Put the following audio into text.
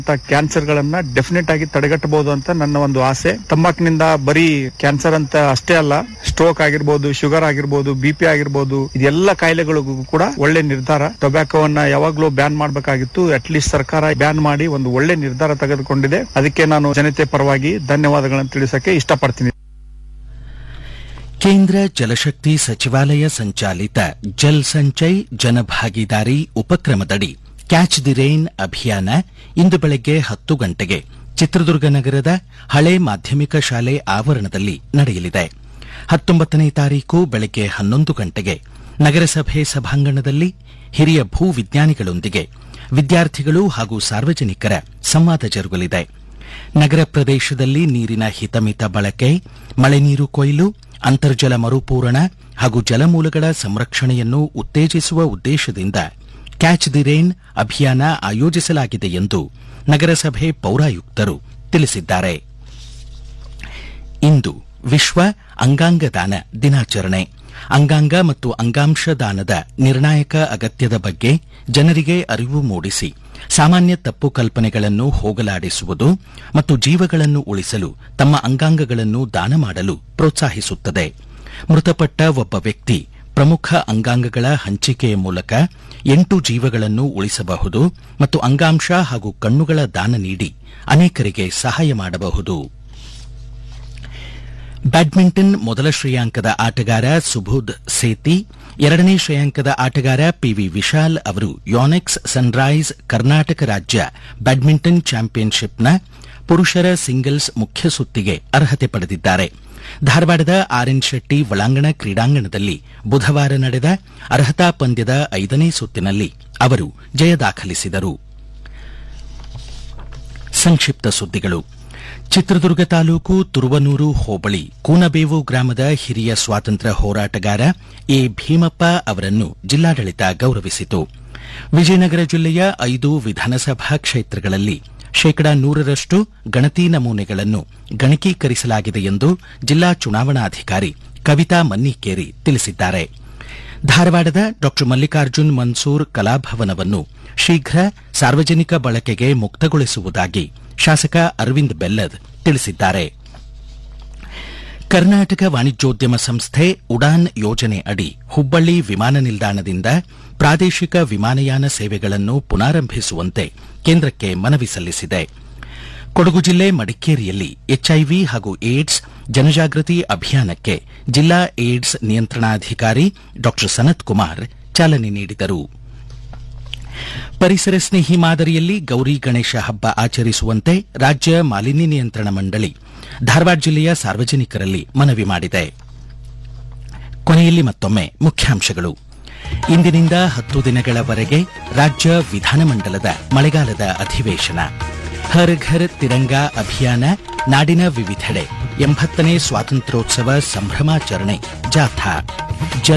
cancer ಗಳನ್ನ definite ಆಗಿ ತಡೆಗಟ್ಟಬಹುದು ಅಂತ ನನ್ನ ಒಂದು ಆಸೆ ತಂಬಾಕಿನಿಂದ ಬರೀ ಕ್ಯಾನ್ಸರ್ ಅಂತ ಅಷ್ಟೇ ಅಲ್ಲ ಸ್ಟ್ರೋಕ್ ಆಗಿರ್ಬೋದು ಶುಗರ್ ಆಗಿರ್ಬೋದು ಬಿ ಪಿ ಆಗಿರ್ಬೋದು ಇದೆಲ್ಲ ಕಾಯಿಲೆಗಳಿಗೂ ಕೂಡ ಒಳ್ಳೆ ನಿರ್ಧಾರ ಟೊಬ್ಯಾಕೋವನ್ನ ಯಾವಾಗ್ಲೂ ಬ್ಯಾನ್ ಮಾಡಬೇಕಾಗಿತ್ತು ಅಟ್ ಲೀಸ್ಟ್ ಸರ್ಕಾರ ಬ್ಯಾನ್ ಮಾಡಿ ಒಂದು ಒಳ್ಳೆ ನಿರ್ಧಾರ ತೆಗೆದುಕೊಂಡಿದೆ ಅದಕ್ಕೆ ನಾನು ಜನತೆ ಪರವಾಗಿ ಧನ್ಯವಾದಗಳನ್ನು ತಿಳಿಸಕ್ಕೆ ಇಷ್ಟಪಡ್ತೀನಿ ಕೇಂದ್ರ ಜಲಶಕ್ತಿ ಸಚಿವಾಲಯ ಸಂಚಾಲಿತ ಜಲ್ ಸಂಚಯ್ ಜನಭಾಗಿದಾರಿ ಉಪಕ್ರಮದಡಿ ಕ್ಯಾಚ್ ದಿ ರೈನ್ ಅಭಿಯಾನ ಇಂದು ಬೆಳಗ್ಗೆ ಹತ್ತು ಗಂಟೆಗೆ ಚಿತ್ರದುರ್ಗ ನಗರದ ಹಳೆ ಮಾಧ್ಯಮಿಕ ಶಾಲೆ ಆವರಣದಲ್ಲಿ ನಡೆಯಲಿದೆ ಹತ್ತೊಂಬತ್ತನೇ ತಾರೀಕು ಬೆಳಗ್ಗೆ ಹನ್ನೊಂದು ಗಂಟೆಗೆ ನಗರಸಭೆ ಸಭಾಂಗಣದಲ್ಲಿ ಹಿರಿಯ ಭೂ ವಿಜ್ಞಾನಿಗಳೊಂದಿಗೆ ವಿದ್ಯಾರ್ಥಿಗಳು ಹಾಗೂ ಸಾರ್ವಜನಿಕರ ಸಂವಾದ ಜರುಗಲಿದೆ ನಗರ ಪ್ರದೇಶದಲ್ಲಿ ನೀರಿನ ಹಿತಮಿತ ಬಳಕೆ ಮಳೆ ನೀರು ಕೊಯ್ಲು ಅಂತರ್ಜಲ ಮರುಪೂರಣ ಹಾಗೂ ಜಲಮೂಲಗಳ ಸಂರಕ್ಷಣೆಯನ್ನು ಉತ್ತೇಜಿಸುವ ಉದ್ದೇಶದಿಂದ ಕ್ಯಾಚ್ ದಿ ರೈನ್ ಅಭಿಯಾನ ಆಯೋಜಿಸಲಾಗಿದೆ ಎಂದು ನಗರಸಭೆ ಪೌರಾಯುಕ್ತರು ತಿಳಿಸಿದ್ದಾರೆ ಇಂದು ವಿಶ್ವ ಅಂಗಾಂಗ ದಾನ ದಿನಾಚರಣೆ ಅಂಗಾಂಗ ಮತ್ತು ಅಂಗಾಂಶ ದಾನದ ನಿರ್ಣಾಯಕ ಅಗತ್ಯದ ಬಗ್ಗೆ ಜನರಿಗೆ ಅರಿವು ಮೂಡಿಸಿ ಸಾಮಾನ್ಯ ತಪ್ಪು ಕಲ್ಪನೆಗಳನ್ನು ಹೋಗಲಾಡಿಸುವುದು ಮತ್ತು ಜೀವಗಳನ್ನು ಉಳಿಸಲು ತಮ್ಮ ಅಂಗಾಂಗಗಳನ್ನು ದಾನ ಮಾಡಲು ಪ್ರೋತ್ಸಾಹಿಸುತ್ತದೆ ಮೃತಪಟ್ಟ ಒಬ್ಬ ವ್ಯಕ್ತಿ ಪ್ರಮುಖ ಅಂಗಾಂಗಗಳ ಹಂಚಿಕೆಯ ಮೂಲಕ ಎಂಟು ಜೀವಗಳನ್ನು ಉಳಿಸಬಹುದು ಮತ್ತು ಅಂಗಾಂಶ ಹಾಗೂ ಕಣ್ಣುಗಳ ದಾನ ನೀಡಿ ಅನೇಕರಿಗೆ ಸಹಾಯ ಮಾಡಬಹುದು ಬ್ಯಾಡ್ಮಿಂಟನ್ ಮೊದಲ ಶ್ರೇಯಾಂಕದ ಆಟಗಾರ ಸುಬೋಧ್ ಸೇತಿ ಎರಡನೇ ಶ್ರೇಯಾಂಕದ ಆಟಗಾರ ಪಿವಿ ವಿಶಾಲ್ ಅವರು ಯೋನೆಕ್ಸ್ ಸನ್ರೈಸ್ ಕರ್ನಾಟಕ ರಾಜ್ಯ ಬ್ಯಾಡ್ಮಿಂಟನ್ ಚಾಂಪಿಯನ್ಶಿಪ್ನ ಪುರುಷರ ಸಿಂಗಲ್ಸ್ ಮುಖ್ಯ ಸುತ್ತಿಗೆ ಅರ್ಹತೆ ಪಡೆದಿದ್ದಾರೆ ಧಾರವಾಡದ ಆರ್ಎನ್ ಶೆಟ್ಟಿ ಒಳಾಂಗಣ ಕ್ರೀಡಾಂಗಣದಲ್ಲಿ ಬುಧವಾರ ನಡೆದ ಅರ್ಹತಾ ಪಂದ್ಯದ ಐದನೇ ಸುತ್ತಿನಲ್ಲಿ ಅವರು ಜಯ ದಾಖಲಿಸಿದರು ಸಂಕ್ಷಿಪ್ತ ಸುದ್ದಿಗಳು ಚಿತ್ರದುರ್ಗ ತಾಲೂಕು ತುರುವನೂರು ಹೋಬಳಿ ಕೂನಬೇವು ಗ್ರಾಮದ ಹಿರಿಯ ಸ್ವಾತಂತ್ರ್ಯ ಹೋರಾಟಗಾರ ಎ ಭೀಮಪ್ಪ ಅವರನ್ನು ಜಿಲ್ಲಾಡಳಿತ ಗೌರವಿಸಿತು ವಿಜಯನಗರ ಜಿಲ್ಲೆಯ ಐದು ವಿಧಾನಸಭಾ ಕ್ಷೇತ್ರಗಳಲ್ಲಿ ಶೇಕಡಾ ನೂರರಷ್ಟು ಗಣತಿ ನಮೂನೆಗಳನ್ನು ಗಣಕೀಕರಿಸಲಾಗಿದೆ ಎಂದು ಜಿಲ್ಲಾ ಚುನಾವಣಾಧಿಕಾರಿ ಕವಿತಾ ಮನ್ನಿಕೇರಿ ತಿಳಿಸಿದ್ದಾರೆ ಧಾರವಾಡದ ಡಾ ಮಲ್ಲಿಕಾರ್ಜುನ್ ಮನ್ಸೂರ್ ಕಲಾಭವನವನ್ನು ಶೀಘ್ರ ಸಾರ್ವಜನಿಕ ಬಳಕೆಗೆ ಮುಕ್ತಗೊಳಿಸುವುದಾಗಿ ಶಾಸಕ ಅರವಿಂದ್ ಬೆಲ್ಲದ್ ತಿಳಿಸಿದ್ದಾರೆ ಕರ್ನಾಟಕ ವಾಣಿಜ್ಯೋದ್ಯಮ ಸಂಸ್ಥೆ ಉಡಾನ್ ಯೋಜನೆ ಅಡಿ ಹುಬ್ಬಳ್ಳಿ ವಿಮಾನ ನಿಲ್ದಾಣದಿಂದ ಪ್ರಾದೇಶಿಕ ವಿಮಾನಯಾನ ಸೇವೆಗಳನ್ನು ಪುನಾರಂಭಿಸುವಂತೆ ಕೇಂದ್ರಕ್ಕೆ ಮನವಿ ಸಲ್ಲಿಸಿದೆ ಕೊಡಗು ಜಿಲ್ಲೆ ಮಡಿಕೇರಿಯಲ್ಲಿ ಎಚ್ಐವಿ ಹಾಗೂ ಏಡ್ಸ್ ಜನಜಾಗೃತಿ ಅಭಿಯಾನಕ್ಕೆ ಜಿಲ್ಲಾ ಏಡ್ಸ್ ನಿಯಂತ್ರಣಾಧಿಕಾರಿ ಡಾ ಸನತ್ ಕುಮಾರ್ ಚಾಲನೆ ನೀಡಿದರು ಪರಿಸರ ಸ್ನೇಹಿ ಮಾದರಿಯಲ್ಲಿ ಗೌರಿ ಗಣೇಶ ಹಬ್ಬ ಆಚರಿಸುವಂತೆ ರಾಜ್ಯ ಮಾಲಿನ್ಯ ನಿಯಂತ್ರಣ ಮಂಡಳಿ ಧಾರವಾಡ ಜಿಲ್ಲೆಯ ಸಾರ್ವಜನಿಕರಲ್ಲಿ ಮನವಿ ಮಾಡಿದೆ ಕೊನೆಯಲ್ಲಿ ಮತ್ತೊಮ್ಮೆ ಮುಖ್ಯಾಂಶಗಳು ಇಂದಿನಿಂದ ಹತ್ತು ದಿನಗಳವರೆಗೆ ರಾಜ್ಯ ವಿಧಾನಮಂಡಲದ ಮಳೆಗಾಲದ ಅಧಿವೇಶನ ಹರ್ ಘರ್ ತಿರಂಗಾ ಅಭಿಯಾನ ನಾಡಿನ ವಿವಿಧೆಡೆ ಎಂಬತ್ತನೇ ಸ್ವಾತಂತ್ರ್ಯೋತ್ಸವ ಸಂಭ್ರಮಾಚರಣೆ ಜಾಥಾ ಜಲ